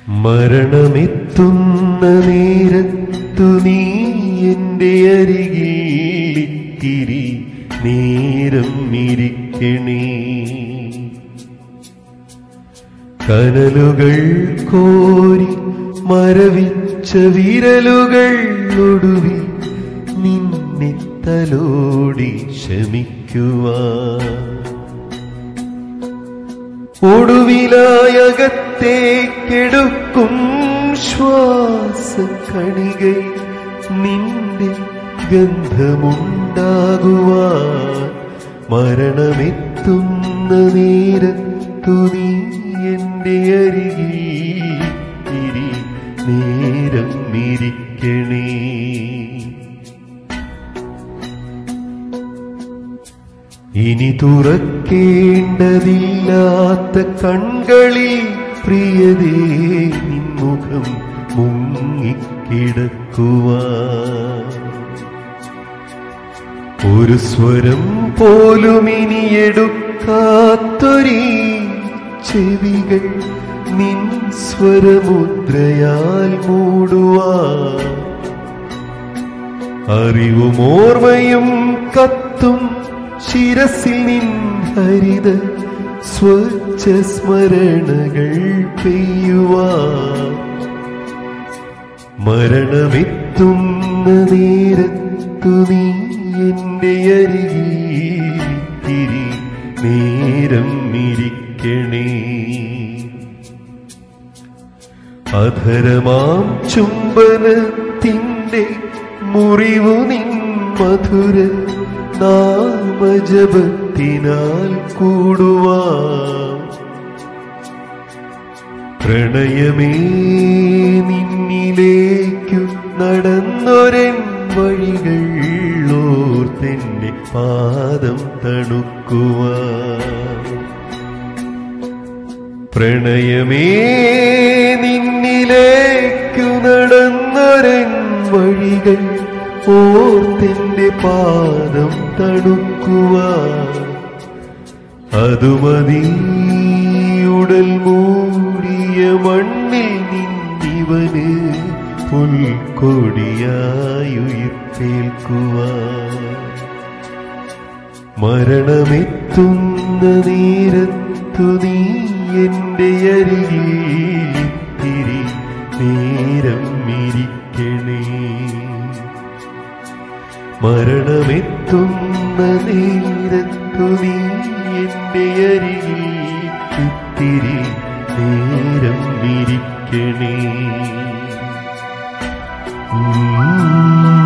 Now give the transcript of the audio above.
മരണമെത്തുന്ന നേരത്തു നീ എൻ്റെ അരികിൽ ഇത്തിരി നേരം ഇരിക്കണേ കനലുകൾ കോരി മരവിച്ച വിരലുകൾ ഒടുവിൽ നിന്നെ തലോടി ശമിക്കുവാൻ ഒടുവിലായകത്തേക്കെടുക്കും ശ്വാസ കണികை നിന്റെ ഗന്ധമുണ്ടാകുവാൻ മരണമെത്തുന്ന നേരത്തു നീ എൻ്റെ അരികിൽ ഇരി നേരം ഇരിക്കണേ ഇനി തുറക്കേണ്ടതില്ലാത്ത കൺകളിൽ പ്രിയതേ നിൻമുഖം മുങ്ങിക്കിടക്കുവാൻ ഒരു സ്വരം പോലും ഇനി എടുക്കാത്തൊരീ ചെവികൾ നിൻ സ്വരമുദ്രയാൽ മൂടുവാൻ അറിവും ഓർമ്മയും കത്തും ശിരസിൽ നിൻ ഹരിത സ്വച്ഛ സ്മരണകൾ പെയ്യുവാൻ മരണമെത്തുന്ന നേരത്തു നീ എൻ്റെ അരികിൽ തിരി നേരം ഇരിക്കണേ അധരമാം ചുംബനത്തിൻ്റെ മുറിവു നിൻ മധുര നാമജപത്തിനാൽ കൂടുവാൻ പ്രണയമേ നിന്നിലേക്കു നടന്നൊരൻ വഴികൾ ഓർത്തെന്റെ പാദം തണുക്കുവാൻ പ്രണയമേ നിന്നിലേക്കു നടന്നൊരൻ വഴികൾ ഓർത്തെന്റെ പാദം തണുക്കുവാൻ അതുമതി ഉടൽ മൂടിയ മണ്ണിൽ നിന്നിവന് പുൽക്കൊടിയായുയിർത്തേൽക്കുവാൻ മരണമെത്തുന്ന നേരത്തു നീ എൻ്റെ അരികിൽ ഇത്തിരി നേരം ഇരിക്കണേ മരണമെത്തുന്ന നേരത്തു നീ എൻ്റെ അരികിൽ ഇത്തിരി നേരം ഇരിക്കണേ ഉം